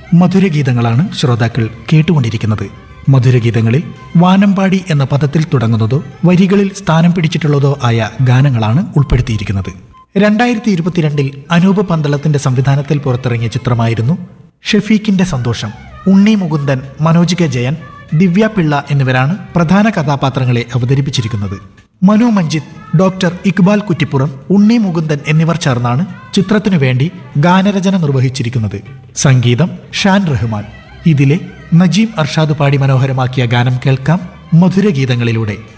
മധുരഗീതങ്ങളാണ് ശ്രോതാക്കൾ കേട്ടുകൊണ്ടിരിക്കുന്നത് മധുരഗീതങ്ങളിൽ വാനമ്പാടി എന്ന പദത്തിൽ തുടങ്ങുന്നതോ വരികളിൽ സ്ഥാനം പിടിച്ചിട്ടുള്ളതോ ആയ ഗാനങ്ങളാണ് ഉൾപ്പെടുത്തിയിരിക്കുന്നത് രണ്ടായിരത്തി ഇരുപത്തിരണ്ടിൽ അനൂപ് പന്തളത്തിന്റെ സംവിധാനത്തിൽ പുറത്തിറങ്ങിയ ചിത്രമായിരുന്നു ഷെഫീഖിന്റെ സന്തോഷം ഉണ്ണി മുകുന്ദൻ മനോജ് കെ ജയൻ ദിവ്യ പിള്ള എന്നിവരാണ് പ്രധാന കഥാപാത്രങ്ങളെ അവതരിപ്പിച്ചിരിക്കുന്നത് മനു മഞ്ജിത്ത് ഡോക്ടർ ഇക്ബാൽ കുറ്റിപ്പുറം ഉണ്ണി മുകുന്ദൻ എന്നിവർ ചേർന്നാണ് ചിത്രത്തിനു വേണ്ടി ഗാനരചന നിർവഹിച്ചിരിക്കുന്നത് സംഗീതം ഷാൻ റഹ്മാൻ ഇതിലെ നജീം അർഷാദ് പാടി മനോഹരമാക്കിയ ഗാനം കേൾക്കാം മധുരഗീതങ്ങളിലൂടെ